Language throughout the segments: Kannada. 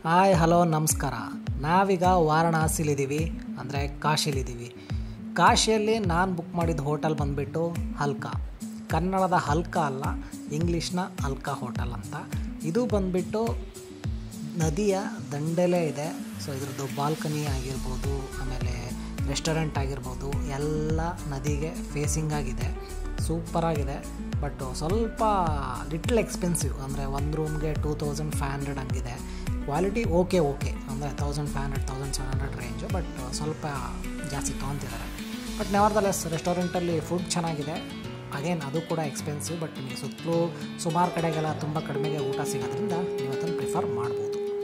ಹಾಯ್ ಹಲೋ ನಮಸ್ಕಾರ ನಾವೀಗ ವಾರಣಾಸಿಲಿದ್ದೀವಿ ಅಂದರೆ ಕಾಶಿಲಿದ್ದೀವಿ ಕಾಶಿಯಲ್ಲಿ ನಾನು ಬುಕ್ ಮಾಡಿದ ಹೋಟೆಲ್ ಬಂದುಬಿಟ್ಟು ಹಲ್ಕಾ ಕನ್ನಡದ ಹಲ್ಕಾ ಅಲ್ಲ ಇಂಗ್ಲೀಷ್ನ ಹಲ್ಕಾ ಹೋಟೆಲ್ ಅಂತ ಇದು ಬಂದುಬಿಟ್ಟು ನದಿಯ ದಂಡೆಲೇ ಇದೆ ಸೊ ಇದ್ರದ್ದು ಬಾಲ್ಕನಿ ಆಗಿರ್ಬೋದು ಆಮೇಲೆ ರೆಸ್ಟೋರೆಂಟ್ ಆಗಿರ್ಬೋದು ಎಲ್ಲ ನದಿಗೆ ಫೇಸಿಂಗ್ ಆಗಿದೆ ಸೂಪರಾಗಿದೆ ಬಟ್ ಸ್ವಲ್ಪ ಲಿಟ್ಲ್ ಎಕ್ಸ್ಪೆನ್ಸಿವ್ ಅಂದರೆ ಒಂದು ರೂಮ್ಗೆ ಟೂ ತೌಸಂಡ್ ಫೈವ್ ಹಂಡ್ರೆಡ್ ಹಂಗಿದೆ ಕ್ವಾಲಿಟಿ ಓಕೆ ಓಕೆ ಅಂದರೆ thousand five hundred thousand seven hundred range but ಸ್ವಲ್ಪ ಜಾಸ್ತಿ ತೊಗೊತಿದ್ದಾರೆ ಬಟ್ ನೆವರ್ದಲೆಸ್ ರೆಸ್ಟೋರೆಂಟಲ್ಲಿ ಫುಡ್ ಚೆನ್ನಾಗಿದೆ ಅಗೇನ್ ಅದು ಕೂಡ ಎಕ್ಸ್ಪೆನ್ಸಿವ್ ಬಟ್ ನಿಮಗೆ ಸುತ್ತಲೂ ಸುಮಾರು ಕಡೆಗೆಲ್ಲ ತುಂಬ ಕಡಿಮೆಗೆ ಊಟ ಸಿಗೋದ್ರಿಂದ ನೀವು ಅದನ್ನು ಪ್ರಿಫರ್ ಮಾಡ್ಬೋದು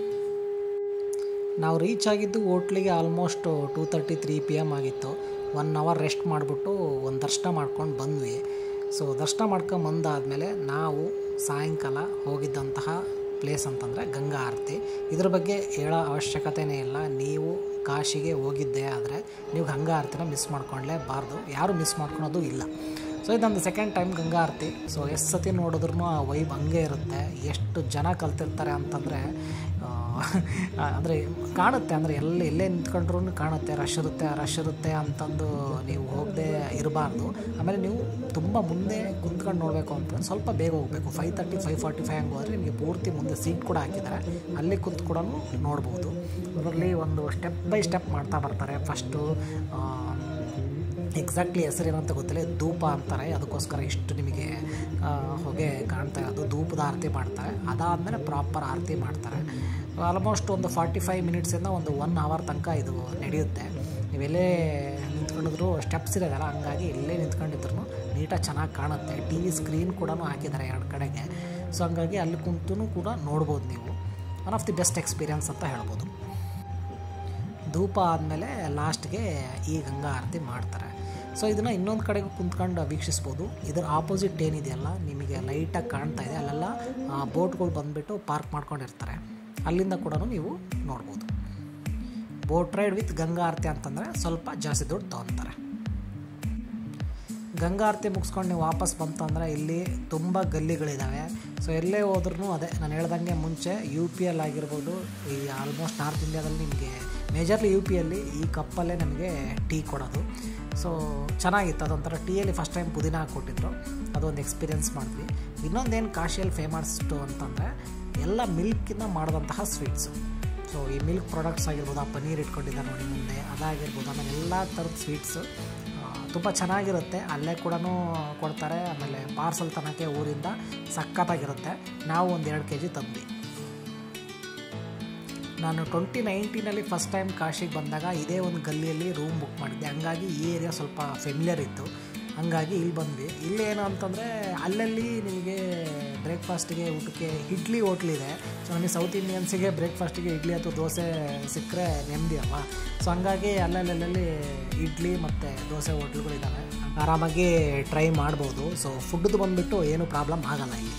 ನಾವು ರೀಚ್ ಆಗಿದ್ದು ಹೋಟ್ಲಿಗೆ almost two thirty three P M ಆಗಿತ್ತು ಒನ್ ಅವರ್ ರೆಸ್ಟ್ ಮಾಡಿಬಿಟ್ಟು ಒಂದು ದರ್ಶನ ಮಾಡ್ಕೊಂಡು ಬಂದ್ವಿ ಸೊ ದರ್ಶನ ಮಾಡ್ಕೊಂಡು ಬಂದಾದಮೇಲೆ ನಾವು ಸಾಯಂಕಾಲ ಹೋಗಿದ್ದಂತಹ ಪ್ಲೇಸ್ ಅಂತಂದರೆ ಗಂಗಾ ಆರತಿ ಇದ್ರ ಬಗ್ಗೆ ಹೇಳೋ ಅವಶ್ಯಕತೆಯೇ ಇಲ್ಲ ನೀವು ಕಾಶಿಗೆ ಹೋಗಿದ್ದೆ ಆದರೆ ನೀವು ಗಂಗಾ ಆರತಿನ ಮಿಸ್ ಮಾಡ್ಕೊಳ್ಳೇಬಾರ್ದು ಯಾರು ಮಿಸ್ ಮಾಡ್ಕೊಳೋದು ಇಲ್ಲ ಸೊ ಇದೊಂದು second time Ganga aarti so ಎಷ್ಟು ಸತಿ ನೋಡಿದ್ರೂ ಆ ವೈಬ್ ಹಂಗೆ ಇರುತ್ತೆ ಎಷ್ಟು ಜನ ಕಲ್ತಿರ್ತಾರೆ ಅಂತಂದರೆ ಅಂದರೆ ಕಾಣುತ್ತೆ ಅಂದರೆ ಎಲ್ಲಿ ಎಲ್ಲೇ ನಿಂತ್ಕೊಂಡ್ರೂ ಕಾಣುತ್ತೆ ರಶ್ ಇರುತ್ತೆ ರಶ್ ಇರುತ್ತೆ ಅಂತಂದು ನೀವು ಹೋಗದೆ ಇರಬಾರ್ದು ಆಮೇಲೆ ನೀವು ತುಂಬ ಮುಂದೆ ಕುಂತ್ಕೊಂಡು ನೋಡಬೇಕು ಅಂತಂದ್ರೆ ಸ್ವಲ್ಪ ಬೇಗ ಹೋಗಬೇಕು five thirty five forty five ಹಂಗೆ ಹೋದರೆ ನಿಮಗೆ ಪೂರ್ತಿ ಮುಂದೆ ಸೀಟ್ ಕೂಡ ಹಾಕಿದ್ದಾರೆ ಅಲ್ಲಿ ಕುಂತು ಕೂಡ ನೋಡ್ಬೋದು ಅದರಲ್ಲಿ ಒಂದು ಸ್ಟೆಪ್ ಬೈ ಸ್ಟೆಪ್ ಮಾಡ್ತಾ ಬರ್ತಾರೆ ಫಸ್ಟು ಎಕ್ಸಾಕ್ಟ್ಲಿ ಹೆಸರು ಏನಂತ ಗೊತ್ತಿಲ್ಲ ಧೂಪ ಅಂತಾರೆ ಅದಕ್ಕೋಸ್ಕರ ಇಷ್ಟು ನಿಮಗೆ ಹೊಗೆ ಕಾಣ್ತಾ ಇರೋದು ಧೂಪದ ಆರತಿ ಮಾಡ್ತಾರೆ ಅದಾದಮೇಲೆ ಪ್ರಾಪರ್ ಆರತಿ ಮಾಡ್ತಾರೆ ಆಲ್ಮೋಸ್ಟ್ ಒಂದು ಫಾರ್ಟಿ ಫೈವ್ ಮಿನಿಟ್ಸಿಂದ ಒಂದು ಒನ್ ಅವರ್ ತನಕ ಇದು ನಡೆಯುತ್ತೆ ನೀವೆಲ್ಲೇ ನಿಂತ್ಕೊಂಡಿದ್ರು ಸ್ಟೆಪ್ಸ್ ಇರೋದಲ್ಲ ಹಂಗಾಗಿ ಎಲ್ಲೇ ನಿಂತ್ಕೊಂಡಿದ್ರು ನೀಟಾಗಿ ಚೆನ್ನಾಗಿ ಕಾಣುತ್ತೆ ಟಿ ವಿ ಸ್ಕ್ರೀನ್ ಕೂಡ ಹಾಕಿದ್ದಾರೆ ಎರಡು ಕಡೆಗೆ ಸೊ ಹಂಗಾಗಿ ಅಲ್ಲಿ ಕುಂತು ಕೂಡ ನೋಡ್ಬೋದು ನೀವು one of the best experience ಅಂತ ಹೇಳ್ಬೋದು ಧೂಪ ಆದಮೇಲೆ ಲಾಸ್ಟ್ಗೆ ಈ ಗಂಗಾ ಆರತಿ ಮಾಡ್ತಾರೆ ಸೊ ಇದನ್ನು ಇನ್ನೊಂದು ಕಡೆಗೂ ಕುಂತ್ಕೊಂಡು ವೀಕ್ಷಿಸ್ಬೋದು ಇದರ ಆಪೋಸಿಟ್ ಏನಿದೆಯಲ್ಲ ನಿಮಗೆ ಲೈಟಾಗಿ ಕಾಣ್ತಾ ಇದೆ ಅಲ್ಲೆಲ್ಲ ಬೋಟ್ಗಳು ಬಂದುಬಿಟ್ಟು ಪಾರ್ಕ್ ಮಾಡ್ಕೊಂಡಿರ್ತಾರೆ ಅಲ್ಲಿಂದ ಕೂಡ ನೀವು ನೋಡ್ಬೋದು boat ride with Ganga aarti ಅಂತಂದರೆ ಸ್ವಲ್ಪ ಜಾಸ್ತಿ ದುಡ್ಡು ತೊಗೊತಾರೆ ಗಂಗಾ ಆರತಿ ಮುಗಿಸ್ಕೊಂಡು ನೀವು ವಾಪಸ್ ಬಂತಂದರೆ ಇಲ್ಲಿ ತುಂಬ ಗಲ್ಲಿಗಳಿದ್ದಾವೆ ಸೊ ಎಲ್ಲೇ ಹೋದ್ರೂ ಅದೇ ನಾನು ಹೇಳ್ದಂಗೆ ಮುಂಚೆ ಯು ಪಿ ಎಲ್ ಆಗಿರ್ಬೋದು ಈ ಆಲ್ಮೋಸ್ಟ್ ನಾರ್ತ್ ಇಂಡಿಯಾದಲ್ಲಿ ನಿಮಗೆ ಮೇಜರ್ಲಿ ಯು ಪಿ ಅಲ್ಲಿ ಈ ಕಪ್ಪಲ್ಲೇ ನಮಗೆ ಟೀ ಕೊಡೋದು ಸೊ ಚೆನ್ನಾಗಿತ್ತು ಅದೊಂಥರ ಟೀಯಲ್ಲಿ ಫಸ್ಟ್ ಟೈಮ್ ಪುದೀನ ಹಾಕ್ಕೊಟ್ಟಿದ್ರು ಅದೊಂದು ಎಕ್ಸ್ಪೀರಿಯೆನ್ಸ್ ಮಾಡಿದ್ವಿ ಇನ್ನೊಂದೇನು ಕಾಶಿಯಲ್ಲಿ ಫೇಮಸ್ಟು ಅಂತಂದರೆ ಎಲ್ಲ ಮಿಲ್ಕಿಂದ ಮಾಡಿದಂತಹ ಸ್ವೀಟ್ಸು ಸೊ ಈ ಮಿಲ್ಕ್ ಪ್ರಾಡಕ್ಟ್ಸ್ ಆಗಿರ್ಬೋದು ಆ ಪನ್ನೀರ್ ಇಟ್ಕೊಂಡಿದ್ದಾರೆ ನೋಡಿ ಮುಂದೆ ಅದಾಗಿರ್ಬೋದು ಆಮೇಲೆ ಎಲ್ಲ ಥರದ ಸ್ವೀಟ್ಸು ತುಂಬ ಚೆನ್ನಾಗಿರುತ್ತೆ ಅಲ್ಲೇ ಕೂಡ ಕೊಡ್ತಾರೆ ಆಮೇಲೆ ಪಾರ್ಸಲ್ ತನಕ್ಕೆ ಊರಿಂದ ಸಖತ್ತಾಗಿರುತ್ತೆ ನಾವು ಒಂದು ಎರಡು ಕೆ ಜಿ ತಂದ್ವಿ ನಾನು ಟ್ವೆಂಟಿ ನೈನ್ಟೀನಲ್ಲಿ ಫಸ್ಟ್ ಟೈಮ್ ಕಾಶಿಗೆ ಬಂದಾಗ ಇದೇ ಒಂದು ಗಲ್ಲಿಯಲ್ಲಿ ರೂಮ್ ಬುಕ್ ಮಾಡಿದ್ದೆ ಹಂಗಾಗಿ ಈ ಏರಿಯಾ ಸ್ವಲ್ಪ ಫೆಮಿಲಿಯರ್ ಇತ್ತು ಹಂಗಾಗಿ ಇಲ್ಲಿ ಬಂದ್ವಿ ಇಲ್ಲಿ ಏನು ಅಂತಂದರೆ ಅಲ್ಲಲ್ಲಿ ನಿಮಗೆ ಬ್ರೇಕ್ಫಾಸ್ಟಿಗೆ ಊಟಕ್ಕೆ ಇಡ್ಲಿ ಹೋಟ್ಲಿದೆ ಸೊ ನಮಗೆ ಸೌತ್ ಇಂಡಿಯನ್ಸಿಗೆ ಬ್ರೇಕ್ಫಾಸ್ಟಿಗೆ ಇಡ್ಲಿ ಅಥವಾ ದೋಸೆ ಸಿಕ್ಕರೆ ನೆಮ್ಮದಿ ಅಲ್ವಾ ಸೊ ಹಂಗಾಗಿ ಅಲ್ಲಲ್ಲಲ್ಲಿ ಇಡ್ಲಿ ಮತ್ತು ದೋಸೆ ಹೋಟ್ಲುಗಳಿದ್ದಾವೆ ಆರಾಮಾಗಿ ಟ್ರೈ ಮಾಡ್ಬೋದು ಸೊ ಫುಡ್ದು ಬಂದುಬಿಟ್ಟು ಏನೂ ಪ್ರಾಬ್ಲಮ್ ಆಗಲ್ಲ ಇಲ್ಲಿ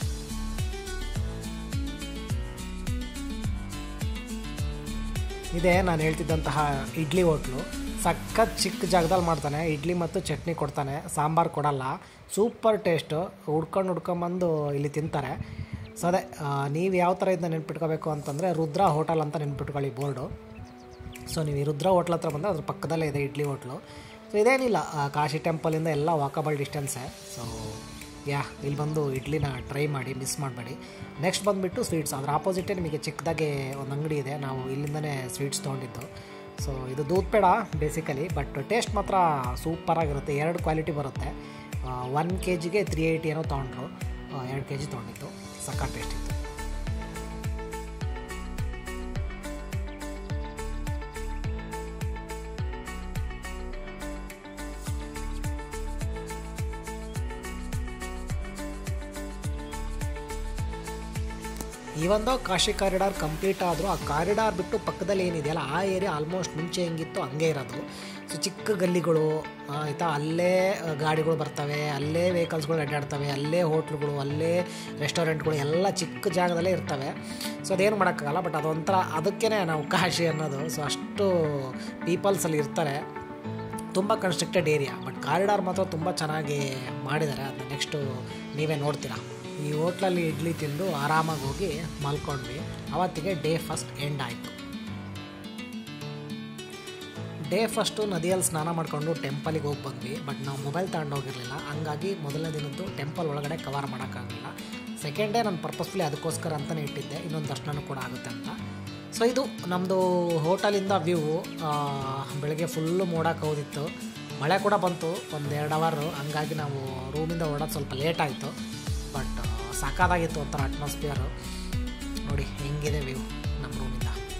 ಇದೇ ನಾನು ಹೇಳ್ತಿದ್ದಂತಹ ಇಡ್ಲಿ ಹೋಟ್ಲು ಸಖತ್ ಚಿಕ್ಕ ಜಾಗದಲ್ಲಿ ಮಾಡ್ತಾನೆ ಇಡ್ಲಿ ಮತ್ತು ಚಟ್ನಿ ಕೊಡ್ತಾನೆ ಸಾಂಬಾರು ಕೊಡಲ್ಲ ಸೂಪರ್ ಟೇಸ್ಟು ಹುಡ್ಕೊಂಡು ಹುಡ್ಕೊಂಬಂದು ಇಲ್ಲಿ ತಿಂತಾರೆ ಸೊ ಅದೇ ನೀವು ಯಾವ ಥರ ಇದನ್ನ ನೆನ್ಪಿಟ್ಕೋಬೇಕು ಅಂತಂದರೆ ರುದ್ರ ಹೋಟೆಲ್ ಅಂತ ನೆನ್ಪಿಟ್ಕೊಳ್ಳಿ ಬೋರ್ಡು ಸೊ ನೀವು ಈ ರುದ್ರ ಹೋಟ್ಲ್ ಹತ್ರ ಬಂದರೆ ಅದ್ರ ಪಕ್ಕದಲ್ಲೇ ಇದೆ ಇಡ್ಲಿ ಹೋಟ್ಲು ಸೊ ಇದೇನಿಲ್ಲ ಕಾಶಿ ಟೆಂಪಲಿಂದ ಎಲ್ಲ ವಾಕಬಲ್ ಡಿಸ್ಟೆನ್ಸೇ ಸೊ ಯಾ ಇಲ್ಲಿ ಬಂದು ಇಡ್ಲಿನ ಟ್ರೈ ಮಾಡಿ ಮಿಸ್ ಮಾಡಬೇಡಿ ನೆಕ್ಸ್ಟ್ ಬಂದುಬಿಟ್ಟು ಸ್ವೀಟ್ಸ್ ಅದ್ರ ಆಪೋಸಿಟೇ ನಿಮಗೆ ಚಿಕ್ಕದಾಗೆ ಒಂದು ಅಂಗಡಿ ಇದೆ ನಾವು ಇಲ್ಲಿಂದನೇ ಸ್ವೀಟ್ಸ್ ತೊಗೊಂಡಿದ್ದು ಸೊ ಇದು doodh peda basically but taste ಮಾತ್ರ ಸೂಪರಾಗಿರುತ್ತೆ ಎರಡು ಕ್ವಾಲಿಟಿ ಬರುತ್ತೆ ಒನ್ ಕೆ ಜಿಗೆ ತ್ರೀ ಏಯ್ಟಿ ಏನೋ ತೊಗೊಂಡ್ರು ಎರಡು ಕೆ ಜಿ ತೊಗೊಂಡಿದ್ದು ಸಕ್ಕ ಟೇಸ್ಟ್ ಇತ್ತು ಈ ಒಂದು ಕಾಶಿ ಕಾರಿಡಾರ್ ಕಂಪ್ಲೀಟ್ ಆದರೂ ಆ ಕಾರಿಡಾರ್ ಬಿಟ್ಟು ಪಕ್ಕದಲ್ಲಿ ಏನಿದೆಯಲ್ಲ ಆ ಏರಿಯಾ ಆಲ್ಮೋಸ್ಟ್ ಮುಂಚೆ ಹೆಂಗಿತ್ತು ಹಂಗೆ ಇರೋದು ಸೊ ಚಿಕ್ಕ ಗಲ್ಲಿಗಳು ಆಯಿತಾ ಅಲ್ಲೇ ಗಾಡಿಗಳು ಬರ್ತವೆ ಅಲ್ಲೇ ವೆಹಿಕಲ್ಸ್ಗಳು ಅಡ್ಡಾಡ್ತವೆ ಅಲ್ಲೇ ಹೋಟ್ಲುಗಳು ಅಲ್ಲೇ ರೆಸ್ಟೋರೆಂಟ್ಗಳು ಎಲ್ಲ ಚಿಕ್ಕ ಜಾಗದಲ್ಲೇ ಇರ್ತವೆ ಸೊ ಅದೇನು ಮಾಡೋಕ್ಕಾಗಲ್ಲ ಬಟ್ ಅದೊಂಥರ ಅದಕ್ಕೇ ನಾವು ಕಾಶಿ ಅನ್ನೋದು ಸೊ ಅಷ್ಟು ಪೀಪಲ್ಸಲ್ಲಿ ಇರ್ತಾರೆ ತುಂಬ ಕನ್ಸ್ಟ್ರಕ್ಟೆಡ್ ಏರಿಯಾ ಬಟ್ ಕಾರಿಡಾರ್ ಮಾತ್ರ ತುಂಬ ಚೆನ್ನಾಗಿ ಮಾಡಿದ್ದಾರೆ ಅದನ್ನ ನೆಕ್ಸ್ಟು ನೀವೇ ನೋಡ್ತೀರಾ ಈ ಹೋಟ್ಲಲ್ಲಿ ಇಡ್ಲಿ ತಿಂದು ಆರಾಮಾಗಿ ಹೋಗಿ ಮಲ್ಕೊಂಡ್ವಿ ಅವತ್ತಿಗೆ ಡೇ ಫಸ್ಟ್ ಎಂಡ್ ಆಯಿತು ಡೇ ಫಸ್ಟು ನದಿಯಲ್ಲಿ ಸ್ನಾನ ಮಾಡಿಕೊಂಡು ಟೆಂಪಲಿಗೆ ಹೋಗಿ ಬಂದ್ವಿ ಬಟ್ ನಾವು ಮೊಬೈಲ್ ತಗೊಂಡು ಹೋಗಿರಲಿಲ್ಲ ಹಂಗಾಗಿ ಮೊದಲನೇ ದಿನದ್ದು ಟೆಂಪಲ್ ಒಳಗಡೆ ಕವರ್ ಮಾಡೋಕ್ಕಾಗಲಿಲ್ಲ ಸೆಕೆಂಡ್ ಡೇ ನಾನು ಪರ್ಪಸ್ಫುಲಿ ಅದಕ್ಕೋಸ್ಕರ ಅಂತಲೇ ಇಟ್ಟಿದ್ದೆ ಇನ್ನೊಂದು ದರ್ಶನನೂ ಕೂಡ ಆಗುತ್ತೆ ಅಂತ ಸೊ ಇದು ನಮ್ಮದು ಹೋಟೆಲಿಂದ ವ್ಯೂ ಬೆಳಗ್ಗೆ ಫುಲ್ಲು ಮೋಡಕ್ಕೆ ಹೋದಿತ್ತು ಮಳೆ ಕೂಡ ಬಂತು ಒಂದು ಎರಡು ಅವರು ಹಂಗಾಗಿ ನಾವು ರೂಮಿಂದ ಹೊರಡೋದು ಸ್ವಲ್ಪ ಲೇಟ್ ಆಯಿತು ಬಟ್ ಸಾಕಾದಾಗಿತ್ತು ಒಂಥರ ಅಟ್ಮಾಸ್ಫಿಯರು ನೋಡಿ ಹೆಂಗಿದೆ ವ್ಯೂ ನಮ್ಮ ರೂಮಿಂದ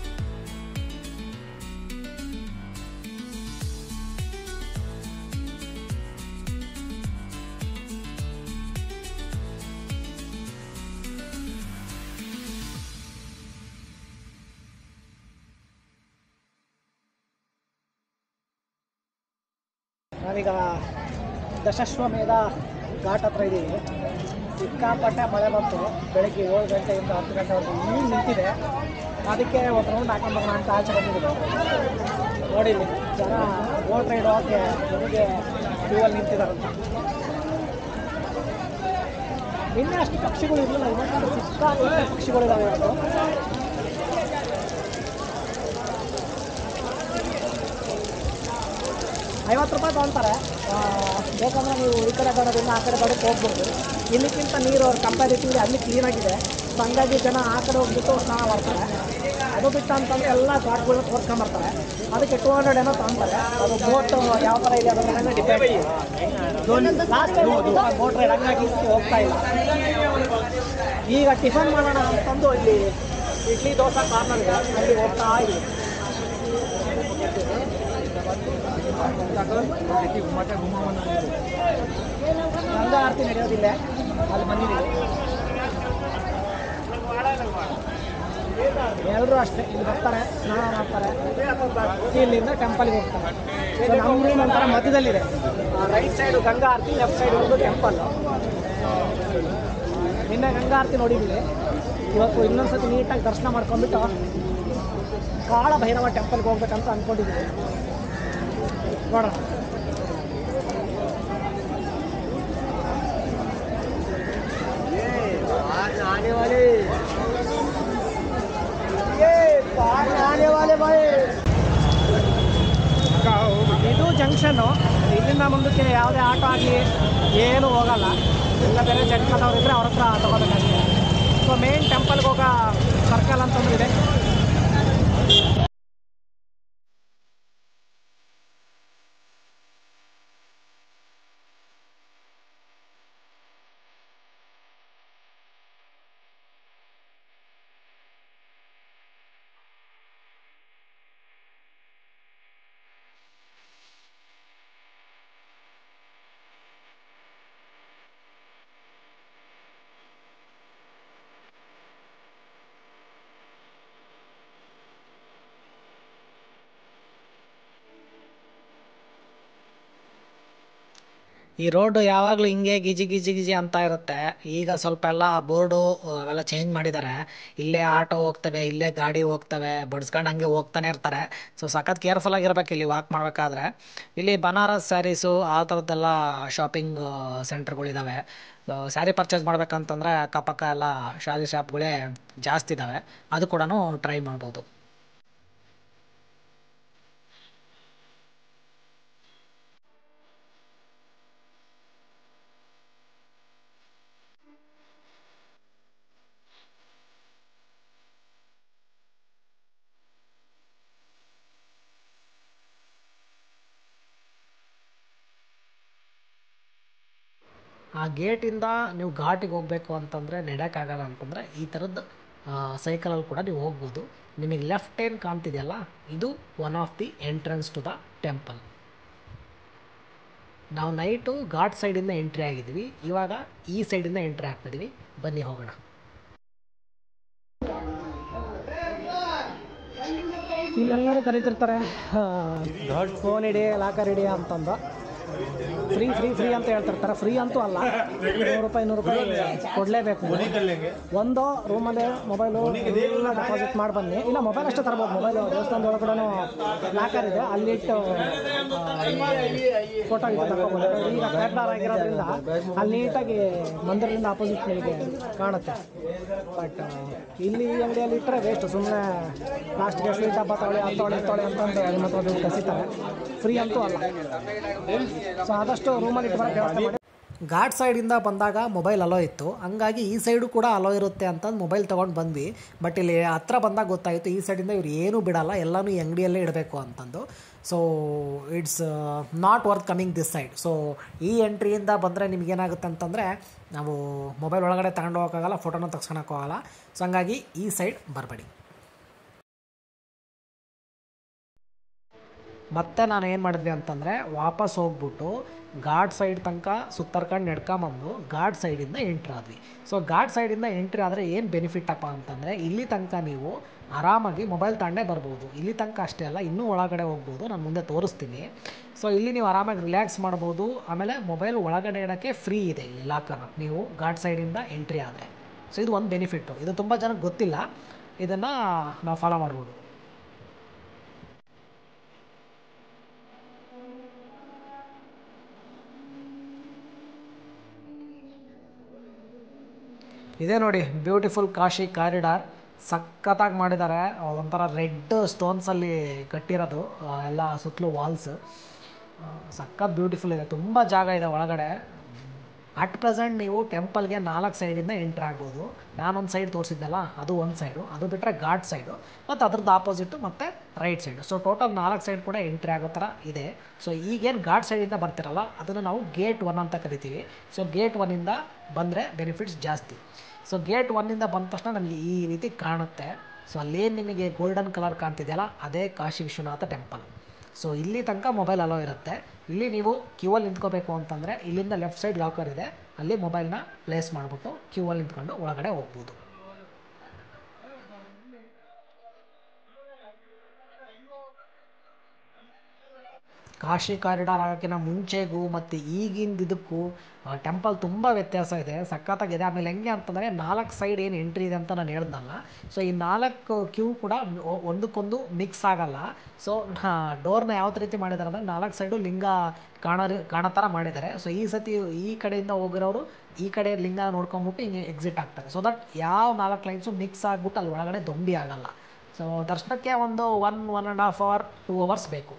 ನಾವೀಗ ದಶಶ್ವಮೇಧ ಘಾಟ್ ಹತ್ರ ಇದ್ದೀವಿ ಸಿಕ್ಕಾಪಟ್ಟೆ ಮಳೆ ಬಂತು ಬೆಳಗ್ಗೆ ಏಳು ಗಂಟೆಯಿಂದ ಹತ್ತು ಗಂಟೆವರೆಗೂ ಈಗ ನಿಂತಿದೆ ಅದಕ್ಕೆ ಒಂದು ರೌಂಡ್ ಹಾಕೊಂಡ್ಬರೋಣ ಅಂತ ಆಚೆ ಬಂದಿದ್ದೀವಿ ನೋಡಿ ಇಲ್ಲಿ ಜನ ಬೋಟ್ ರೈಡ್ ಹೋಗಕ್ಕೆ ನನಗೆ ಕ್ಯೂವಲ್ಲಿ ನಿಂತಿದ್ದಾರಂತ ನಿನ್ನೆ ಅಷ್ಟು ಪಕ್ಷಿಗಳು ಇರಲಿಲ್ಲ ಇವತ್ತು ಸಿಕ್ಕಾಪಟ್ಟೆ ಪಕ್ಷಿಗಳಿದ್ದಾವೆ ಇವತ್ತು ಐವತ್ತು ರೂಪಾಯಿ ತೊಗೊಳ್ತಾರೆ ಆ, ಬೇಕಂದ್ರೆ ನೀವು ಈ ಕಡೆ ದಡದಿಂದ ಆ ಕಡೆ ದಡಕ್ಕೆ ಹೋಗ್ಬೋದು ಇಲ್ಲಿಕ್ಕಿಂತ ನೀರು ಕಂಪ್ಯಾರಿಟಿವ್ಲಿ ಅಲ್ಲಿ ಕ್ಲೀನಾಗಿದೆ ಸೊ ಹಂಗಾಗಿ ಜನ ಆ ಕಡೆ ಹೋಗ್ಬಿಟ್ಟು ಸ್ನಾನ ಮಾಡ್ತಾರೆ ಅದು ಬಿಟ್ಟು ಅಂತಂದರೆ ಎಲ್ಲ ಘಾಟ್ಗಳನ್ನ ತೋರ್ಸ್ಕೊಂಬರ್ತಾರೆ ಅದಕ್ಕೆ ಟೂ ಹಂಡ್ರೆಡ್ ಏನೋ ತೊಗೊಳ್ತಾರೆ ಅದು ಬೋಟ್ ಯಾವ ಥರ ಇದೆ ಅದರ ಮೇಲೆ ಡಿಪೆಂಡ್ ಲಾಸ್ಟ್ ಬೋಟ್ ರೈಡ್ ಹಂಗಾಗಿ ಇದಕ್ಕೆ ಹೋಗ್ತಾ ಇಲ್ಲ ಈಗ ಟಿಫನ್ ಮಾಡೋಣ ಅಂತಂದು ಇಲ್ಲಿ ಇಡ್ಲಿ ದೋಸೆ ಕಾರ್ನರ್ ಇದೆ ಅಲ್ಲಿ ಹೋಗ್ತಾ ಇದ್ದೀವಿ ಗಂಗಾ ಆರತಿ ನಡೆಯೋದಿಲ್ಲ ಅಲ್ಲಿ ಬಂದಿದ್ದೀವಿ ಎಲ್ಲರೂ ಅಷ್ಟೇ ಇಲ್ಲಿ ಬರ್ತಾರೆ ಸ್ನಾನ ಮಾಡ್ತಾರೆ ಇಲ್ಲಿಂದ ಟೆಂಪಲ್ಗೆ ಹೋಗ್ತಾರೆ ಸೊ ನಮ್ಮ ರೂಮ್ ಒಂಥರ ಮಧ್ಯದಲ್ಲಿದೆ right side Ganga aarti left side ಇರೋದು ಟೆಂಪಲ್ ನಿನ್ನೆ ಗಂಗಾ ಆರತಿ ನೋಡಿದ್ದೀವಿ ಇವತ್ತು ಇನ್ನೊಂದ್ಸತಿ ನೀಟಾಗಿ ದರ್ಶನ ಮಾಡ್ಕೊಂಡ್ಬಿಟ್ಟು ಕಾಳ ಭೈರವ ಟೆಂಪಲ್ಗೆ ಹೋಗ್ಬೇಕಂತ ಅಂದ್ಕೊಂಡಿದ್ದೀವಿ ನೋಡೋಣ आने वाले ये बाहर आने वाले भाई ಇದು ಜಂಕ್ಷನ್ನು ಇಲ್ಲಿಂದ ಮುಂದಕ್ಕೆ ಯಾವುದೇ ಆಟೋ ಆಗಲಿ ಏನು ಹೋಗಲ್ಲ ಎಲ್ಲ ಬೇರೆ ಜಂಕ್ಷನ್ ಇದ್ದರೆ ಅವ್ರ ಹತ್ರ ತಗೋಬೇಕಷ್ಟೇ ಸೊ ಮೇನ್ ಟೆಂಪಲ್ಗೆ ಹೋಗೋ ಸರ್ಕಲ್ ಅಂತಂದ್ರೆ ಇದೆ ಈ ರೋಡು ಯಾವಾಗಲೂ ಹಿಂಗೆ ಗಿಜಿ ಗಿಜಿ ಗಿಜಿ ಅಂತ ಇರುತ್ತೆ ಈಗ ಸ್ವಲ್ಪ ಎಲ್ಲ ಬೋರ್ಡು ಅವೆಲ್ಲ ಚೇಂಜ್ ಮಾಡಿದ್ದಾರೆ ಇಲ್ಲೇ ಆಟೋ ಹೋಗ್ತವೆ ಇಲ್ಲೇ ಗಾಡಿ ಹೋಗ್ತವೆ ಬಡ್ಸ್ಕೊಂಡು ಹಂಗೆ ಹೋಗ್ತಾನೆ ಇರ್ತಾರೆ ಸೊ ಸಖತ್ ಕೇರ್ಫುಲ್ ಆಗಿರ್ಬೇಕು ಇಲ್ಲಿ ವಾಕ್ ಮಾಡಬೇಕಾದ್ರೆ ಇಲ್ಲಿ ಬನಾರಸ್ ಸ್ಯಾರೀಸು ಆ ಥರದ್ದೆಲ್ಲ ಶಾಪಿಂಗ್ ಸೆಂಟರ್ಗಳಿದ್ದಾವೆ ಸ್ಯಾರಿ ಪರ್ಚೇಸ್ ಮಾಡ್ಬೇಕಂತಂದರೆ ಅಕ್ಕಪಕ್ಕ ಎಲ್ಲ ಶಾದಿ ಶಾಪ್ಗಳೇ ಜಾಸ್ತಿ ಇದ್ದಾವೆ ಅದು ಕೂಡ ಟ್ರೈ ಮಾಡ್ಬೋದು ಆ ಗೇಟಿಂದ ನೀವು ಘಾಟಿಗೆ ಹೋಗಬೇಕು ಅಂತಂದರೆ ನಡೆಯೋಕ್ಕಾಗಲ್ಲ ಅಂತಂದರೆ ಈ ಥರದ್ದು ಸೈಕಲಲ್ಲಿ ಕೂಡ ನೀವು ಹೋಗ್ಬೋದು ನಿಮಗೆ ಲೆಫ್ಟ್ ಏನು ಕಾಣ್ತಿದೆಯಲ್ಲ ಇದು one of the entrance to the temple ನಾವು ನೈಟು ಘಾಟ್ ಸೈಡಿಂದ ಎಂಟ್ರಿ ಆಗಿದ್ವಿ ಇವಾಗ ಈ ಸೈಡಿಂದ ಎಂಟ್ರಿ ಆಗ್ತಿದ್ದೀವಿ ಬನ್ನಿ ಹೋಗೋಣ ಇಲ್ಲೆಲ್ಲರೂ ಕರೀತಿರ್ತಾರೆ ಫೋನ್ ಇಡಿ ಲಾಕರ್ ಇಡಿ ಅಂತಂದು ಫ್ರೀ ಫ್ರೀ ಫ್ರೀ ಅಂತ ಹೇಳ್ತಿರ್ತಾರೆ ಫ್ರೀ ಅಂತೂ ಅಲ್ಲ ನೂರು ರೂಪಾಯಿ ನೂರು ರೂಪಾಯಿ ಕೊಡಲೇಬೇಕು ಒಂದು ರೂಮಲ್ಲಿ ಮೊಬೈಲು ಎಲ್ಲ ಡೆಪಾಸಿಟ್ ಮಾಡಿ ಬನ್ನಿ ಇಲ್ಲ ಮೊಬೈಲ್ ಅಷ್ಟೇ ತರ್ಬೋದು ಮೊಬೈಲು ದೇವಸ್ಥಾನದ ಒಳಗಡೆ ಲಾಕರ್ ಇದೆ ಅಲ್ಲಿಟ್ಟು ಫೋಟೋ ಇಟ್ಟು ತಗೊಬೋದು ಈಗ ಕರ್ನಾರ್ ಆಗಿರೋದ್ರಿಂದ ಅಲ್ಲಿ ನೀಟಾಗಿ ಮಂದಿರದಿಂದ ಆಪೋಸಿಟ್ ನಿಮಗೆ ಕಾಣುತ್ತೆ ಬಟ್ ಇಲ್ಲಿ ಈ ಅಂಗಡಿಯಲ್ಲಿ ಇಟ್ಟರೆ ವೇಸ್ಟ್ ಸುಮ್ಮನೆ ಲಾಸ್ಟ್ಗೆ ಸ್ವೀಟ್ ಹಬ್ಬ ತೊಳೆ ಅದು ತೊಳೆ ಇದು ತೊಳೆ ಅಂತಂದು ಐವತ್ತು ದುಡ್ಡು ಕಸಿತಾರೆ ಫ್ರೀ ಅಂತೂ ಅಲ್ಲ ಸೊ ಆದಷ್ಟು ರೂಮಲ್ಲಿ ಇಟ್ಟು ಬರೋಕ್ಕೆ ವ್ಯವಸ್ಥೆ ಮಾಡಿ ಘಾಟ್ ಸೈಡಿಂದ ಬಂದಾಗ ಮೊಬೈಲ್ ಅಲೋ ಇತ್ತು ಹಂಗಾಗಿ ಈ ಸೈಡು ಕೂಡ ಅಲೋ ಇರುತ್ತೆ ಅಂತಂದು ಮೊಬೈಲ್ ತೊಗೊಂಡು ಬಂದ್ವಿ ಬಟ್ ಇಲ್ಲಿ ಹತ್ರ ಬಂದಾಗ ಗೊತ್ತಾಯಿತು ಈ ಸೈಡಿಂದ ಇವ್ರು ಏನೂ ಬಿಡಲ್ಲ ಎಲ್ಲನೂ ಈ ಅಂಗಡಿಯಲ್ಲೇ ಇಡಬೇಕು ಅಂತಂದು so it's not worth coming this side so ಈ ಎಂಟ್ರಿಯಿಂದ ಬಂದರೆ ನಿಮಗೇನಾಗುತ್ತೆ ಅಂತಂದರೆ ನಾವು ಮೊಬೈಲ್ ಒಳಗಡೆ ತಗೊಂಡು ಹೋಗೋಕ್ಕಾಗಲ್ಲ ಫೋಟೋನ ತೆಗ್ಸ್ಕೊಳಕ್ಕಾಗಲ್ಲ ಸೊ ಹಂಗಾಗಿ ಈ ಸೈಡ್ ಬರಬೇಡಿ ಮತ್ತೆ ನಾನು ಏನು ಮಾಡಿದ್ವಿ ಅಂತಂದರೆ ವಾಪಸ್ ಹೋಗ್ಬಿಟ್ಟು ಘಾಟ್ ಸೈಡ್ ತನಕ ಸುತ್ತರ್ಕೊಂಡು ನಡ್ಕೊಂಬಂದು ಘಾಟ್ ಸೈಡಿಂದ ಎಂಟ್ರಿ ಆದ್ವಿ ಸೊ ಘಾಟ್ ಸೈಡಿಂದ ಎಂಟ್ರಿ ಆದರೆ ಏನು ಬೆನಿಫಿಟ್ ಅಪ್ಪ ಅಂತಂದರೆ ಇಲ್ಲಿ ತನಕ ನೀವು ಆರಾಮಾಗಿ ಮೊಬೈಲ್ ತಗೊಂಡೇ ಬರ್ಬೋದು ಇಲ್ಲಿ ತನಕ ಅಷ್ಟೇ ಅಲ್ಲ ಇನ್ನೂ ಒಳಗಡೆ ಹೋಗ್ಬೋದು ನಾನು ಮುಂದೆ ತೋರಿಸ್ತೀನಿ ಸೊ ಇಲ್ಲಿ ನೀವು ಆರಾಮಾಗಿ ರಿಲ್ಯಾಕ್ಸ್ ಮಾಡ್ಬೋದು ಆಮೇಲೆ ಮೊಬೈಲ್ ಒಳಗಡೆ ಇಡೋಕ್ಕೆ ಫ್ರೀ ಇದೆ ಇಲ್ಲಿ ಲಾಕರ್ ನೀವು ಘಾಟ್ ಸೈಡಿಂದ ಎಂಟ್ರಿ ಆದರೆ ಸೊ ಇದು ಒಂದು ಬೆನಿಫಿಟ್ಟು ಇದು ತುಂಬ ಜನಕ್ಕೆ ಗೊತ್ತಿಲ್ಲ ಇದನ್ನು ನಾವು ಫಾಲೋ ಮಾಡ್ಬೋದು ಇದೇ ನೋಡಿ ಬ್ಯೂಟಿಫುಲ್ ಕಾಶಿ ಕಾರಿಡಾರ್ ಸಖತ್ತಾಗಿ ಮಾಡಿದ್ದಾರೆ ಒಂಥರ ರೆಡ್ ಸ್ಟೋನ್ಸಲ್ಲಿ ಕಟ್ಟಿರೋದು ಆ, ಎಲ್ಲ ಸುತ್ತಲೂ ವಾಲ್ಸ್ ಸಖತ್ ಬ್ಯೂಟಿಫುಲ್ ಇದೆ ತುಂಬ ಜಾಗ ಇದೆ ಒಳಗಡೆ ಅಟ್ ಪ್ರೆಸೆಂಟ್ ನೀವು ಟೆಂಪಲ್ಗೆ ನಾಲ್ಕು ಸೈಡಿಂದ ಎಂಟ್ರ್ ಆಗ್ಬೋದು ನಾನೊಂದು ಸೈಡ್ ತೋರಿಸಿದ್ದಲ್ಲ ಅದು ಒಂದು ಸೈಡು ಅದು ಬಿಟ್ಟರೆ ಘಾಟ್ ಸೈಡು ಮತ್ತು ಅದ್ರದ್ದು ಆಪೋಸಿಟು ಮತ್ತು ರೈಟ್ ಸೈಡು ಸೊ ಟೋಟಲ್ ನಾಲ್ಕು ಸೈಡ್ ಕೂಡ ಎಂಟ್ರಿ ಆಗೋ ಥರ ಇದೆ ಸೊ ಈಗೇನು ಘಾಟ್ ಸೈಡಿಂದ ಬರ್ತಿರಲ್ಲ ಅದನ್ನು ನಾವು ಗೇಟ್ ಒನ್ ಅಂತ ಕರಿತೀವಿ ಸೊ ಗೇಟ್ ಒನ್ನಿಂದ ಬಂದರೆ ಬೆನಿಫಿಟ್ಸ್ ಜಾಸ್ತಿ ಸೊ ಗೇಟ್ ಒನ್ನಿಂದ ಬಂದ ತಕ್ಷಣ ನಮಗೆ ಈ ರೀತಿ ಕಾಣುತ್ತೆ ಸೊ ಅಲ್ಲೇನು ನಿಮಗೆ ಗೋಲ್ಡನ್ ಕಲರ್ ಕಾಣ್ತಿದೆಯಲ್ಲ ಅದೇ ಕಾಶಿ ವಿಶ್ವನಾಥ ಟೆಂಪಲ್ ಸೊ ಇಲ್ಲಿ ತನಕ ಮೊಬೈಲ್ ಅಲೋ ಇರುತ್ತೆ ಇಲ್ಲಿ ನೀವು ಕ್ಯೂ ಅಲ್ಲಿ ನಿಂತ್ಕೋಬೇಕು ಅಂತಂದರೆ ಇಲ್ಲಿಂದ ಲೆಫ್ಟ್ ಸೈಡ್ ಲಾಕರ್ ಇದೆ ಅಲ್ಲಿ ಮೊಬೈಲ್ನ ಪ್ಲೇಸ್ ಮಾಡಿಬಿಟ್ಟು ಕ್ಯೂ ಅಲ್ಲಿ ನಿಂತ್ಕೊಂಡು ಒಳಗಡೆ ಹೋಗ್ಬೋದು ಕಾಶಿ ಕಾರಿಡಾರ್ ಆಗೋಕ್ಕಿಂತ ಮುಂಚೆಗೂ ಮತ್ತು ಈಗಿಂದ ಇದಕ್ಕೂ ಟೆಂಪಲ್ ತುಂಬ ವ್ಯತ್ಯಾಸ ಇದೆ ಸಖತ್ತಾಗಿದೆ ಆಮೇಲೆ ಹೆಂಗೆ ಅಂತಂದರೆ ನಾಲ್ಕು ಸೈಡ್ ಏನು ಎಂಟ್ರಿ ಇದೆ ಅಂತ ನಾನು ಹೇಳ್ದಲ್ಲ ಸೊ ಈ ನಾಲ್ಕು ಕ್ಯೂ ಕೂಡ ಒ- ಒಂದಕ್ಕೊಂದು ಮಿಕ್ಸ್ ಆಗಲ್ಲ ಸೊ ಡೋರ್ನ ಯಾವ ರೀತಿ ಮಾಡಿದ್ದಾರೆ ಅಂದರೆ ನಾಲ್ಕು ಸೈಡು ಲಿಂಗ ಕಾಣೋ ಕಾಣೋ ಥರ ಮಾಡಿದ್ದಾರೆ ಸೊ ಈ ಸತಿ ಈ ಕಡೆಯಿಂದ ಹೋಗಿರೋರು ಈ ಕಡೆ ಲಿಂಗ ನೋಡ್ಕೊಂಬಿಟ್ಟು ಹಿಂಗೆ ಎಕ್ಸಿಟ್ ಆಗ್ತಾರೆ ಸೊ ದಟ್ ಯಾವ ನಾಲ್ಕು ಲೈನ್ಸು ಮಿಕ್ಸ್ ಆಗಿಬಿಟ್ಟು ಅಲ್ಲಿ ಒಳಗಡೆ ದೊಂಬಿ ಆಗಲ್ಲ ಸೊ ದರ್ಶನಕ್ಕೆ ಒಂದು one one and half hour two hours ಬೇಕು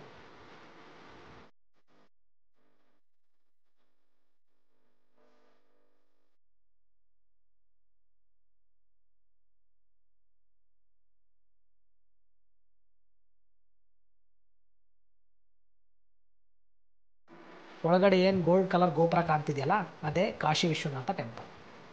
ಒಳಗಡೆ ಏನು ಗೋಲ್ಡ್ ಕಲರ್ ಗೋಪುರ ಕಾಣ್ತಿದೆಯಲ್ಲ ಅದೇ ಕಾಶಿ ವಿಶ್ವನಾಥ ಟೆಂಪಲ್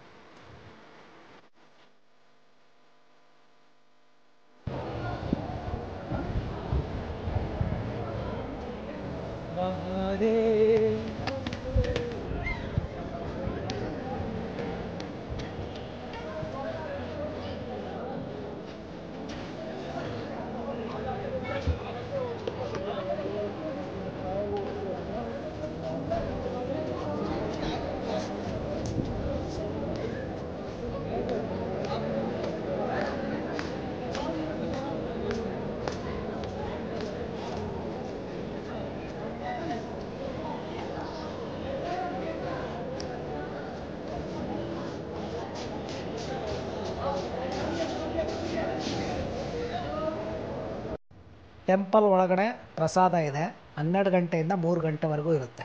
ಟೆಂಪಲ್ ಒಳಗಡೆ ಪ್ರಸಾದ ಇದೆ ಹನ್ನೆರಡು ಗಂಟೆಯಿಂದ ಮೂರು ಗಂಟೆವರೆಗೂ ಇರುತ್ತೆ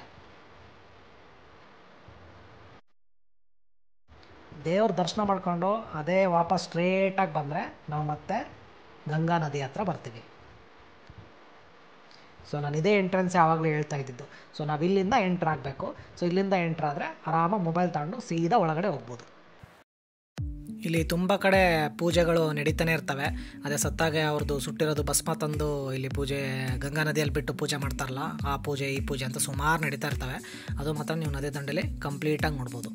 ದೇವ್ರ ದರ್ಶನ ಮಾಡ್ಕೊಂಡು ಅದೇ ವಾಪಸ್ ಸ್ಟ್ರೇಟಾಗಿ ಬಂದರೆ ನಾವು ಮತ್ತೆ ಗಂಗಾ ನದಿ ಹತ್ರ ಬರ್ತೀವಿ ಸೊ ನಾನು ಇದೇ ಎಂಟ್ರೆನ್ಸ್ ಯಾವಾಗಲೂ ಹೇಳ್ತಾ ಇದ್ದಿದ್ದು ಸೊ ನಾವು ಇಲ್ಲಿಂದ ಎಂಟ್ರ್ ಆಗಬೇಕು ಸೊ ಇಲ್ಲಿಂದ ಎಂಟ್ರ್ ಆದರೆ ಆರಾಮಾಗಿ ಮೊಬೈಲ್ ತಗೊಂಡು ಸೀದಾ ಒಳಗಡೆ ಹೋಗ್ಬೋದು ಇಲ್ಲಿ ತುಂಬ ಕಡೆ ಪೂಜೆಗಳು ನಡೀತಾನೆ ಇರ್ತವೆ ಅದೇ ಸತ್ತಾಗೆ ಅವ್ರದ್ದು ಸುಟ್ಟಿರೋದು ಭಸ್ಮ ತಂದು ಇಲ್ಲಿ ಪೂಜೆ ಗಂಗಾ ನದಿಯಲ್ಲಿ ಬಿಟ್ಟು ಪೂಜೆ ಮಾಡ್ತಾರಲ್ಲ ಆ ಪೂಜೆ ಈ ಪೂಜೆ ಅಂತ ಸುಮಾರು ನಡೀತಾ ಇರ್ತವೆ ಅದು ಮಾತ್ರ ನೀವು ನದಿ ದಂಡೆಲಿ ಕಂಪ್ಲೀಟಾಗಿ ನೋಡ್ಬೋದು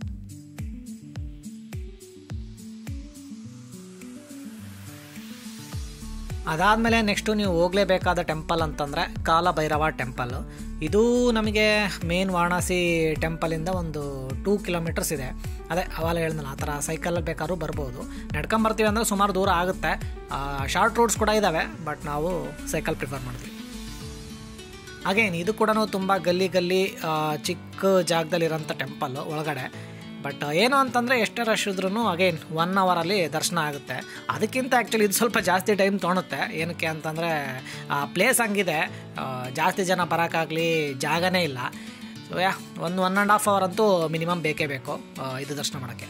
ಅದಾದಮೇಲೆ ನೆಕ್ಸ್ಟು ನೀವು ಹೋಗಲೇಬೇಕಾದ ಟೆಂಪಲ್ ಅಂತಂದರೆ ಕಾಲಭೈರವ ಟೆಂಪಲ್ಲು ಇದು ನಮಗೆ ಮೇನ್ ವಾರಣಾಸಿ ಟೆಂಪಲಿಂದ ಒಂದು ಟೂ ಕಿಲೋಮೀಟರ್ಸ್ ಇದೆ ಅದೇ ಅವಾಗ ಹೇಳಿದ್ನಲ್ಲ ಆ ಥರ ಸೈಕಲಲ್ಲಿ ಬೇಕಾದ್ರೂ ಬರ್ಬೋದು ನಡ್ಕೊಂಬರ್ತೀವಿ ಅಂದರೆ ಸುಮಾರು ದೂರ ಆಗುತ್ತೆ ಶಾರ್ಟ್ ರೂಟ್ಸ್ ಕೂಡ ಇದ್ದಾವೆ ಬಟ್ ನಾವು ಸೈಕಲ್ ಪ್ರಿಫರ್ ಮಾಡ್ತೀವಿ ಅಗೇನ್ ಇದು ಕೂಡ ತುಂಬ ಗಲ್ಲಿ ಗಲ್ಲಿ ಆ, ಚಿಕ್ಕ ಜಾಗದಲ್ಲಿರೋಂಥ ಟೆಂಪಲ್ಲು ಒಳಗಡೆ ಬಟ್ ಏನು ಅಂತಂದರೆ ಎಷ್ಟೇ ರಶ್ ಇದ್ರೂ ಅಗೇನ್ ಒನ್ ಅವರಲ್ಲಿ ದರ್ಶನ ಆಗುತ್ತೆ ಅದಕ್ಕಿಂತ ಆ್ಯಕ್ಚುಲಿ ಇದು ಸ್ವಲ್ಪ ಜಾಸ್ತಿ ಟೈಮ್ ತೊಗೊಳುತ್ತೆ ಏನಕ್ಕೆ ಅಂತಂದರೆ ಆ ಪ್ಲೇಸ್ ಹಂಗಿದೆ ಆ, ಜಾಸ್ತಿ ಜನ ಬರೋಕ್ಕಾಗಲಿ ಜಾಗನೇ ಇಲ್ಲ ಸೊ ಯಾ ಒಂದು ಒನ್ ಆ್ಯಂಡ್ ಹಾಫ್ ಅವರ್ ಅಂತೂ ಮಿನಿಮಮ್ ಬೇಕೇ ಬೇಕು ಆ, ಇದು ದರ್ಶನ ಮಾಡೋಕ್ಕೆ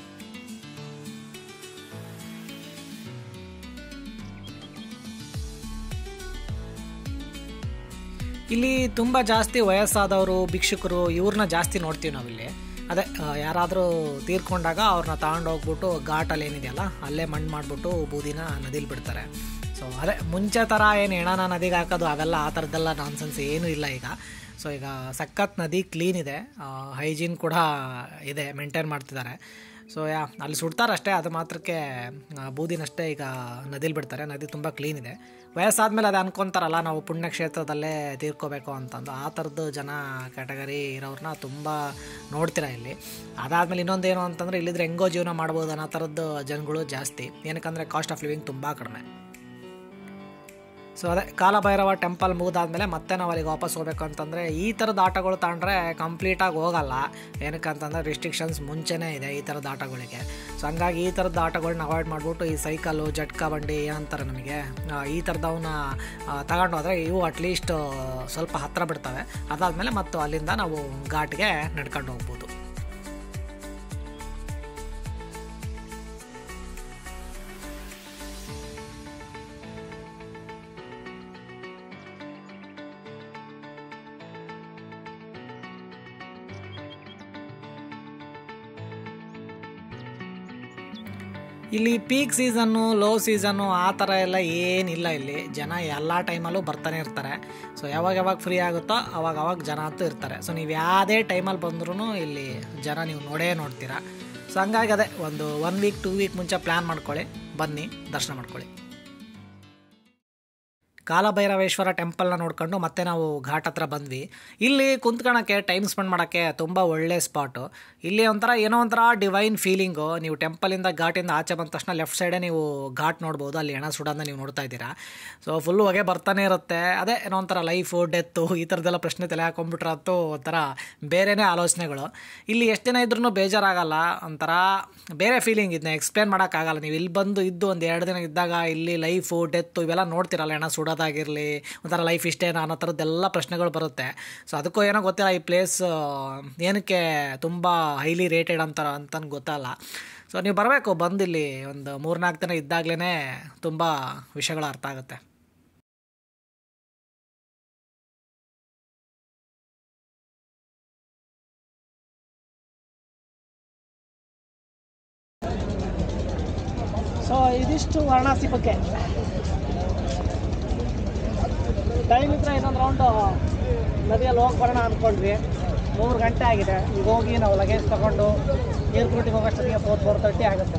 ಇಲ್ಲಿ ತುಂಬ ಜಾಸ್ತಿ ವಯಸ್ಸಾದವರು ಭಿಕ್ಷುಕರು ಇವ್ರನ್ನ ಜಾಸ್ತಿ ನೋಡ್ತೀವಿ ನಾವಿಲ್ಲಿ ಅದೇ ಯಾರಾದರೂ ತೀರ್ಕೊಂಡಾಗ ಅವ್ರನ್ನ ತಗೊಂಡೋಗ್ಬಿಟ್ಟು ಘಾಟಲ್ಲಿ ಏನಿದೆಯಲ್ಲ ಅಲ್ಲೇ ಮಣ್ಣು ಮಾಡಿಬಿಟ್ಟು ಬೂದಿನ ನದಿಲಿ ಬಿಡ್ತಾರೆ ಸೊ ಅದೇ ಮುಂಚೆ ಥರ ಏನು ಹೆಣನ ನದಿಗೆ ಹಾಕೋದು ಅವೆಲ್ಲ ಆ ಥರದ್ದೆಲ್ಲ ನಾನ್ಸೆನ್ಸ್ ಏನೂ ಇಲ್ಲ ಈಗ ಸೊ ಈಗ ಸಖತ್ ನದಿ ಕ್ಲೀನ್ ಇದೆ ಹೈಜೀನ್ ಕೂಡ ಇದೆ ಮೇಂಟೈನ್ ಮಾಡ್ತಿದ್ದಾರೆ ಸೊ ಯಾ ಅಲ್ಲಿ ಸುಡ್ತಾರಷ್ಟೇ ಅದು ಮಾತ್ರಕ್ಕೆ ಆ, ಬೂದಿನಷ್ಟೇ ಈಗ ನದಿಲಿ ಬಿಡ್ತಾರೆ ನದಿ ತುಂಬ ಕ್ಲೀನ್ ಇದೆ ವಯಸ್ಸಾದ್ಮೇಲೆ ಅದು ಅನ್ಕೊಂತಾರಲ್ಲ ನಾವು ಪುಣ್ಯಕ್ಷೇತ್ರದಲ್ಲೇ ತೀರ್ಕೋಬೇಕು ಅಂತಂದು ಆ ಥರದ್ದು ಜನ ಕ್ಯಾಟಗರಿ ಇರೋರನ್ನ ತುಂಬ ನೋಡ್ತೀರ ಇಲ್ಲಿ ಅದಾದಮೇಲೆ ಇನ್ನೊಂದೇನು ಅಂತಂದರೆ ಇಲ್ಲಿದ್ರೆ ಹೆಂಗೋ ಜೀವನ ಮಾಡ್ಬೋದು ಅನ್ನೋ ಥರದ್ದು ಜನಗಳು ಜಾಸ್ತಿ ಏನಕ್ಕಂದರೆ ಕಾಸ್ಟ್ ಆಫ್ ಲಿವಿಂಗ್ ತುಂಬ ಕಡಿಮೆ ಸೊ ಅದೇ ಕಾಲಭೈರವ ಟೆಂಪಲ್ ಮುಗಿದಾದ್ಮೇಲೆ ಮತ್ತೆ ನಾವು ಅಲ್ಲಿಗೆ ವಾಪಸ್ ಹೋಗ್ಬೇಕು ಅಂತಂದರೆ ಈ ಥರದ ಆಟಗಳು ತಗೊಂಡ್ರೆ ಕಂಪ್ಲೀಟಾಗಿ ಹೋಗಲ್ಲ ಏನಕ್ಕಂತಂದರೆ ರಿಸ್ಟ್ರಿಕ್ಷನ್ಸ್ ಮುಂಚೆನೇ ಇದೆ ಈ ಥರದ ಆಟಗಳಿಗೆ ಸೊ ಹಂಗಾಗಿ ಈ ಥರದ ಆಟಗಳನ್ನ ಅವಾಯ್ಡ್ ಮಾಡಿಬಿಟ್ಟು ಈ ಸೈಕಲ್ಲು ಜಟ್ಕಾ ಬಂಡಿ ಏನಂತಾರೆ ನಮಗೆ ಆ, ಈ ಥರದವನ್ನ ತಗೊಂಡು ಹೋದರೆ ಇವು ಅಟ್ಲೀಸ್ಟ್ ಸ್ವಲ್ಪ ಹತ್ತಿರ ಬಿಡ್ತವೆ ಅದಾದಮೇಲೆ ಮತ್ತು ಅಲ್ಲಿಂದ ನಾವು ಘಾಟ್ಗೆ ನಡ್ಕೊಂಡು ಹೋಗ್ಬೋದು ಇಲ್ಲಿ ಪೀಕ್ ಸೀಸನ್ನು ಲೋ ಸೀಸನ್ನು ಆ ಥರ ಎಲ್ಲ ಏನಿಲ್ಲ ಇಲ್ಲಿ ಜನ ಎಲ್ಲ ಟೈಮಲ್ಲೂ ಬರ್ತಾನೆ ಇರ್ತಾರೆ ಸೊ ಯಾವಾಗ ಯಾವಾಗ ಫ್ರೀ ಆಗುತ್ತೋ ಅವಾಗ ಅವಾಗ ಜನ ಅಂತೂ ಇರ್ತಾರೆ ಸೊ ನೀವು ಯಾವುದೇ ಟೈಮಲ್ಲಿ ಬಂದ್ರೂ ಇಲ್ಲಿ ಜನ ನೀವು ನೋಡೇ ನೋಡ್ತೀರಾ ಸೊ ಹಂಗಾಗಿ ಅದೇ ಒಂದು ಒನ್ ವೀಕ್ ಟೂ ವೀಕ್ ಮುಂಚೆ ಪ್ಲ್ಯಾನ್ ಮಾಡ್ಕೊಳ್ಳಿ ಬನ್ನಿ ದರ್ಶನ ಮಾಡ್ಕೊಳ್ಳಿ ಕಾಲಭೈರವೇಶ್ವರ ಟೆಂಪಲ್ನ ನೋಡ್ಕೊಂಡು ಮತ್ತೆ ನಾವು ಘಾಟ್ ಹತ್ರ ಬಂದ್ವಿ ಇಲ್ಲಿ ಕುಂತ್ಕೊಳ್ಳೋಕ್ಕೆ ಟೈಮ್ ಸ್ಪೆಂಡ್ ಮಾಡೋಕ್ಕೆ ತುಂಬ ಒಳ್ಳೆ ಸ್ಪಾಟು ಇಲ್ಲಿ ಒಂಥರ ಏನೋ ಒಂಥರ ಡಿವೈನ್ ಫೀಲಿಂಗು ನೀವು ಟೆಂಪಲಿಂದ ಘಾಟಿಂದ ಆಚೆ ಬಂದ ತಕ್ಷಣ ಲೆಫ್ಟ್ ಸೈಡೇ ನೀವು ಘಾಟ್ ನೋಡ್ಬೋದು ಅಲ್ಲಿ ಹೆಣ ಸುಡೋದನ್ನ ನೀವು ನೋಡ್ತಾ ಇದ್ದೀರಾ ಸೊ ಫುಲ್ಲು ಹೊಗೆ ಬರ್ತಾನೆ ಇರುತ್ತೆ ಅದೇ ಏನೋ ಒಂಥರ ಲೈಫು ಡೆತ್ತು ಈ ಥರದ್ದೆಲ್ಲ ಪ್ರಶ್ನೆ ತಲೆ ಹಾಕೊಂಡ್ಬಿಟ್ರೆ ಅಂತೂ ಒಂಥರ ಬೇರೆನೇ ಆಲೋಚನೆಗಳು ಇಲ್ಲಿ ಎಷ್ಟು ದಿನ ಇದ್ರೂ ಬೇಜಾರಾಗಲ್ಲ ಒಂಥರ ಬೇರೆ ಫೀಲಿಂಗ್ ಇದನ್ನ ಎಕ್ಸ್ಪ್ಲೇನ್ ಮಾಡೋಕ್ಕಾಗಲ್ಲ ನೀವು ಇಲ್ಲಿ ಬಂದು ಇದ್ದು ಒಂದು ಎರಡು ದಿನ ಇದ್ದಾಗ ಇಲ್ಲಿ ಲೈಫು ಡೆತ್ತು ಇವೆಲ್ಲ ನೋಡ್ತಿರಲ್ಲ ಹೆಣ ಸುಡೋದಾಗಿರಲಿ ಒಂಥರ ಲೈಫ್ ಇಷ್ಟೇನಾ ಅನ್ನೋ ಥರದ್ದೆಲ್ಲ ಪ್ರಶ್ನೆಗಳು ಬರುತ್ತೆ ಸೊ ಅದಕ್ಕೂ ಏನೋ ಗೊತ್ತಿಲ್ಲ ಈ ಪ್ಲೇಸ್ ಏನಕ್ಕೆ ತುಂಬ ಹೈಲಿ ರೇಟೆಡ್ ಅಂತಾರ ಅಂತ ಗೊತ್ತಲ್ಲ ಸೊ ನೀವು ಬರಬೇಕು ಬಂದು ಇಲ್ಲಿ ಒಂದು ಮೂರ್ನಾಲ್ಕು ದಿನ ಇದ್ದಾಗಲೇ ತುಂಬ ವಿಷಯಗಳು ಅರ್ಥ ಆಗುತ್ತೆ ಸೊ ಇದಿಷ್ಟು ವಾರಣಾಸಿ ಬಗ್ಗೆ ಟೈಮ್ ಇದ್ರೆ ಇನ್ನೊಂದು ರೌಂಡು ನದಿಯಲ್ಲಿ ಹೋಗಿ ಬರೋಣ ಅಂದ್ಕೊಂಡ್ವಿ ಮೂರು ಗಂಟೆ ಆಗಿದೆ ಈಗ ಹೋಗಿ ನಾವು ಲಗೇಜ್ ತೊಗೊಂಡು ಏರ್ಪೋರ್ಟಿಗೆ ಹೋಗೋಷ್ಟೊತ್ತಿಗೆ ಫೋರ್ ಫೋರ್ ತರ್ಟಿ ಆಗುತ್ತೆ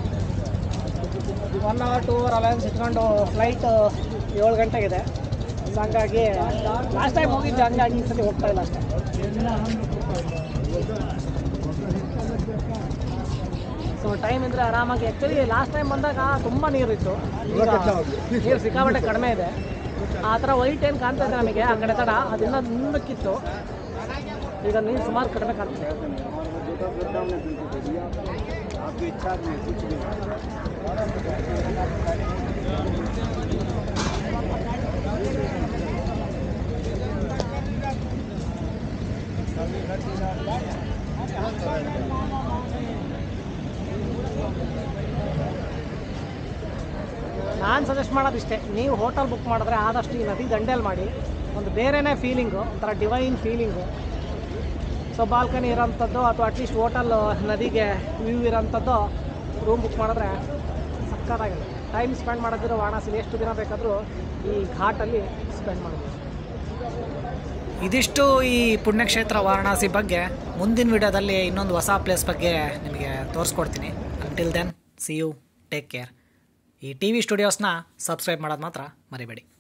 one hour two hour Alliance ಇಟ್ಕೊಂಡು ಫ್ಲೈಟ್ ಏಳು ಗಂಟೆಗಿದೆ ಸೊ ಹಂಗಾಗಿ ಲಾಸ್ಟ್ ಟೈಮ್ ಹೋಗಿದ್ದೆ ಹಂಗಾಗಿ ಈ ಸತಿ ಹೋಗ್ತಾ ಇಲ್ಲ ಅಷ್ಟೇ ಸೊ ಟೈಮ್ ಇದ್ರೆ ಆರಾಮಾಗಿ ಆ್ಯಕ್ಚುಲಿ ಲಾಸ್ಟ್ ಟೈಮ್ ಬಂದಾಗ ತುಂಬ ನೀರಿತ್ತು ಈಗ ನೀರು ಸಿಕ್ಕಾಪಟ್ಟೆ ಕಡಿಮೆ ಇದೆ ಆ ಥರ ವೈಟ್ ಏನು ಕಾಣ್ತಾ ಇದೆ ನಮಗೆ ಆ ಕಡೆ ತಡ ಅದನ್ನ ಮುಂದಕ್ಕಿತ್ತು ಈಗ ನೀರು ಸುಮಾರು ಕಡಿಮೆ ಕಾಣ್ತಿದೆ ನಾನು ಸಜೆಸ್ಟ್ ಮಾಡೋದಿಷ್ಟೇ ನೀವು ಹೋಟೆಲ್ ಬುಕ್ ಮಾಡಿದ್ರೆ ಆದಷ್ಟು ಈ ನದಿ ದಂಡೆಯಲ್ಲಿ ಮಾಡಿ ಒಂದು ಬೇರೆನೇ ಫೀಲಿಂಗು ಒಂಥರ ಡಿವೈನ್ ಫೀಲಿಂಗು ಸೊ ಬಾಲ್ಕನಿ ಇರೋಂಥದ್ದು ಅಥವಾ ಅಟ್ಲೀಸ್ಟ್ ಹೋಟೆಲ್ ನದಿಗೆ ವ್ಯೂ ಇರೋಂಥದ್ದು ರೂಮ್ ಬುಕ್ ಮಾಡಿದ್ರೆ ಸಕ್ಕತ್ತಾಗಿದೆ ಟೈಮ್ ಸ್ಪೆಂಡ್ ಮಾಡೋದಿರೋ ವಾರಣಾಸಿಲಿ ಎಷ್ಟು ದಿನ ಬೇಕಾದರೂ ಈ ಘಾಟಲ್ಲಿ ಸ್ಪೆಂಡ್ ಮಾಡ್ಬೋದು ಇದಿಷ್ಟು ಈ ಪುಣ್ಯಕ್ಷೇತ್ರ ವಾರಣಾಸಿ ಬಗ್ಗೆ ಮುಂದಿನ ವಿಡಿಯೋದಲ್ಲಿ ಇನ್ನೊಂದು ಹೊಸ ಪ್ಲೇಸ್ ಬಗ್ಗೆ ನಿಮಗೆ ತೋರಿಸ್ಕೊಡ್ತೀನಿ until then see you take care E T V ಸ್ಟುಡಿಯೋಸ್ನ ಸಬ್ಸ್ಕ್ರೈಬ್ ಮಾಡೋದು ಮಾತ್ರ ಮರಿಬೇಡಿ